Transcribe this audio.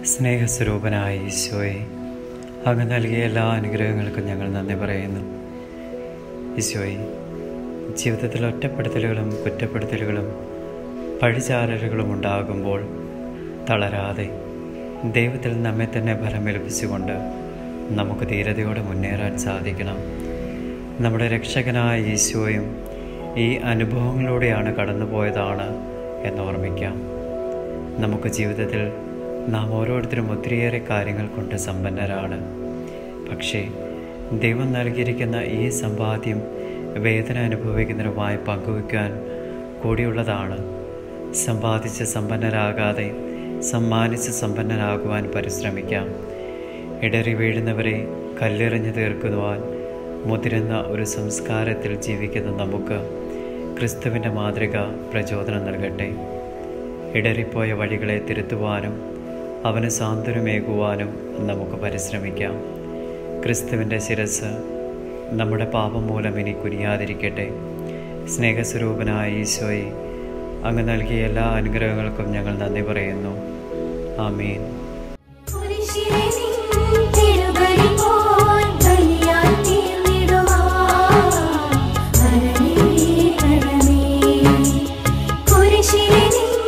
സ്നേഹസ്വരൂപനായ ഈശോയെ അങ്ങ് നൽകിയ എല്ലാ അനുഗ്രഹങ്ങൾക്കും ഞങ്ങൾ നന്ദി പറയുന്നു ഈശോയെ ജീവിതത്തിൽ ഒറ്റപ്പെടുത്തലുകളും കുറ്റപ്പെടുത്തലുകളും പഴിചാരലുകളും ഉണ്ടാകുമ്പോൾ തളരാതെ ദൈവത്തിൽ നമ്മെ തന്നെ ഫലമേൽപ്പിച്ചുകൊണ്ട് നമുക്ക് ധീരതയോടെ മുന്നേറാൻ സാധിക്കണം നമ്മുടെ രക്ഷകനായ ഈശോയും ഈ അനുഭവങ്ങളിലൂടെയാണ് കടന്നുപോയതാണ് എന്നോർമ്മിക്കാം നമുക്ക് ജീവിതത്തിൽ നാം ഓരോരുത്തരും ഒത്തിരിയേറെ കാര്യങ്ങൾ കൊണ്ട് സമ്പന്നരാണ് പക്ഷേ ദൈവം നൽകിയിരിക്കുന്ന ഈ സമ്പാദ്യം വേദന അനുഭവിക്കുന്നവരുമായി പങ്കുവയ്ക്കാൻ കൂടിയുള്ളതാണ് സമ്പാദിച്ച് സമ്പന്നരാകാതെ സമ്മാനിച്ച് സമ്പന്നരാകുവാൻ പരിശ്രമിക്കാം ഇടറി വീഴുന്നവരെ കല്ലെറിഞ്ഞു തീർക്കുവാൻ മുതിരുന്ന ഒരു സംസ്കാരത്തിൽ ജീവിക്കുന്ന നമുക്ക് ക്രിസ്തുവിൻ്റെ മാതൃക പ്രചോദനം നൽകട്ടെ ഇടറിപ്പോയ വഴികളെ തിരുത്തുവാനും അവന് സാന്ത്വനമേകുവാനും നമുക്ക് പരിശ്രമിക്കാം ക്രിസ്തുവിൻ്റെ ശിരസ് നമ്മുടെ പാപം മൂലം ഇനി കുനിയാതിരിക്കട്ടെ സ്നേഹസ്വരൂപനായ ഈശോയെ അങ്ങ് നൽകിയ എല്ലാ അനുഗ്രഹങ്ങൾക്കും ഞങ്ങൾ നന്ദി പറയുന്നു ആമീൻ കുരിശിലെ നിൻ തിരുബലി പോൽ ബലിയായി തീർന്നിടുവാൻ വരണേ വരണേ കുരിശിലെ നിൻ